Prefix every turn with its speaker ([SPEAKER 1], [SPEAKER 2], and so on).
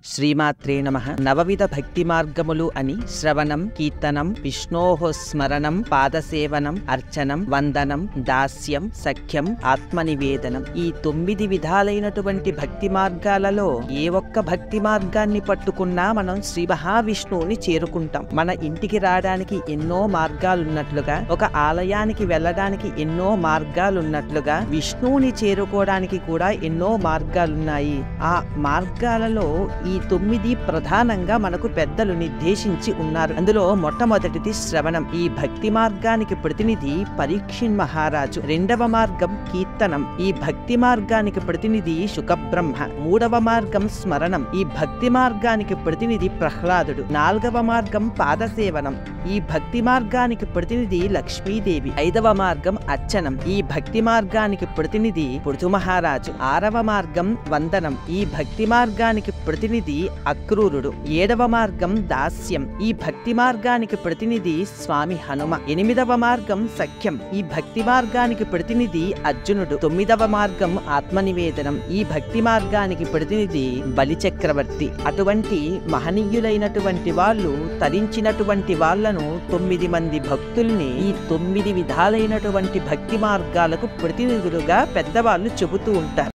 [SPEAKER 1] శ్రీమాత్రే నమ నవవిధ భక్తి మార్గములు అని శ్రవణం కీర్తనం విష్ణోహ స్మరణం పాదసేవనం అర్చనం వందనం దాస్యం సఖ్యం ఆత్మనివేదనం ఈ తొమ్మిది విధాలైనటువంటి భక్తి మార్గాలలో ఏ ఒక్క భక్తి మార్గాన్ని పట్టుకున్నా మనం శ్రీ మహావిష్ణువుని చేరుకుంటాం మన ఇంటికి రావడానికి ఎన్నో మార్గాలున్నట్లుగా ఒక ఆలయానికి వెళ్ళడానికి ఎన్నో మార్గాలున్నట్లుగా విష్ణువుని చేరుకోవడానికి కూడా ఎన్నో మార్గాలున్నాయి ఆ మార్గాలలో ఈ తొమ్మిది ప్రధానంగా మనకు పెద్దలు నిర్దేశించి ఉన్నారు అందులో మొట్టమొదటిది శ్రవణం ఈ భక్తి మార్గానికి ప్రతినిధి పరీక్షిన్ మహారాజు రెండవ మార్గం కీర్తనం ఈ భక్తి మార్గానికి ప్రతినిధి శుకబ్రహ్మ మూడవ మార్గం స్మరణం ఈ భక్తి మార్గానికి ప్రతినిధి ప్రహ్లాదుడు నాలుగవ మార్గం పాదసేవనం ఈ భక్తి మార్గానికి ప్రతినిధి లక్ష్మీదేవి ఐదవ మార్గం అర్చనం ఈ భక్తి మార్గానికి ప్రతినిధి పృథు మహారాజు ఆరవ మార్గం వందనం ఈ భక్తి మార్గానికి ప్రతినిధి అక్రూరుడు ఏడవ మార్గం దాస్యం ఈ భక్తి మార్గానికి ప్రతినిధి స్వామి హనుమ ఎనిమిదవ మార్గం సఖ్యం ఈ భక్తి మార్గానికి ప్రతినిధి అర్జునుడు తొమ్మిదవ మార్గం ఆత్మనివేదనం ఈ భక్తి మార్గానికి ప్రతినిధి బలి చక్రవర్తి అటువంటి మహనీయులైనటువంటి వాళ్ళు తరించినటువంటి వాళ్ళను తొమ్మిది మంది భక్తుల్ని ఈ తొమ్మిది విధాలైనటువంటి భక్తి మార్గాలకు ప్రతినిధులుగా పెద్దవాళ్ళు చెబుతూ ఉంటారు